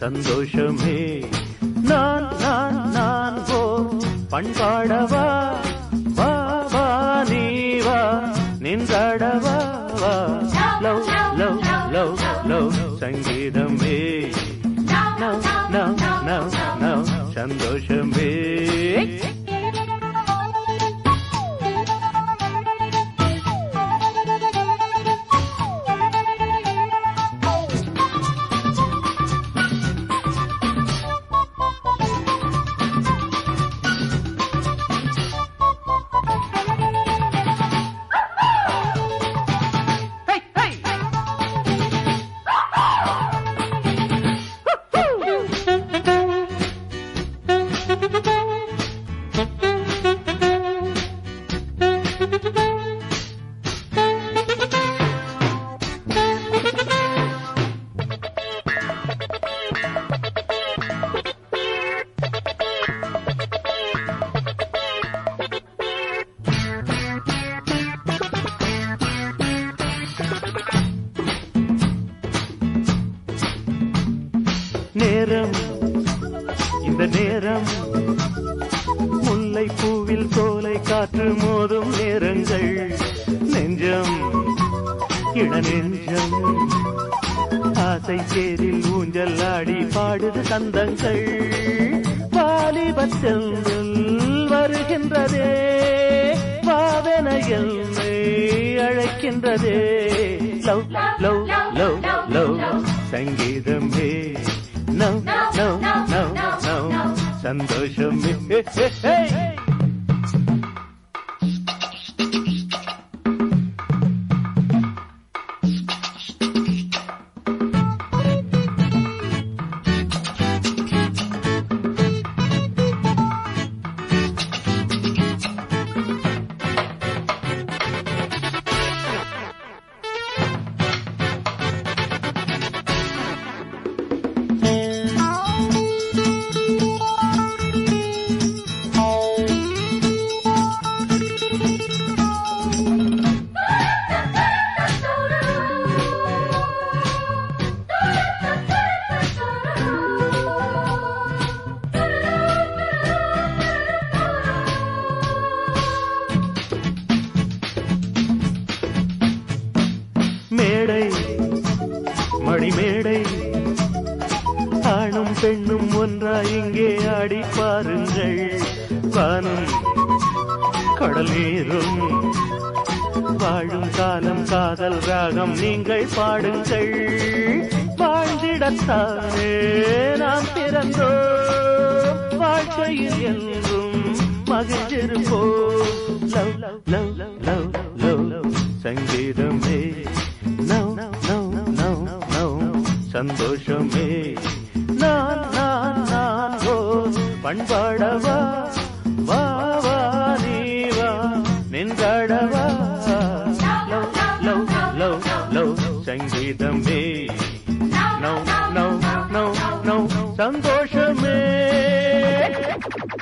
சந்தோஷமே நான் நான் நான் ஓ பண்பாடவா வா வா நீ வா நின்றாடவா வா லவ் லவ் லவ் லவ் சங்கீதமே நவ் நவ் நவ் நவ் சந்தோஷமே Hey, hey! நேரம் இந்த நேரம் முல்லை பூவில் சோலை காற்று மோதும் நேரங்கள் நெஞ்சம் இள நெஞ்சம் ஆசை சேரில் ஊஞ்சல் ஆடி பாடுது சந்தங்கள் வாலிபத்தெங்கள் வருகின்றதே வாவென என்னை அழைக்கின்றதே லவ் லவ் லவ் லவ் சங்கீதமே நவ் நவ் நவ் நவ் சந்தோஷமே ஹே, ஹே, ஹே. மேடை மணிமேடை ஆணும் பெண்ணும் ஒன்றாய் இங்கே ஆடி பாருங்கள் வானும் கடல் நீரும் வாழும் காலம் காதல் ராகம் நீங்கள் பாடுங்கள் வாழ்ந்திடத்தானே நாம் பிறந்தோம் வாழ்க்கையில் என்றும் மகிழ்ந்திருப்போம் love love love love love சங்கீதமே நவ் நவ் நவ் நவ் சந்தோஷமே நான் நான் நான் ஓ பண்பாடவா வா வா நீ வா நின்றாடவா லவ் லவ் லவ் லவ் சங்கீதமே நவ் நவ் நவ் நவ் சந்தோஷமே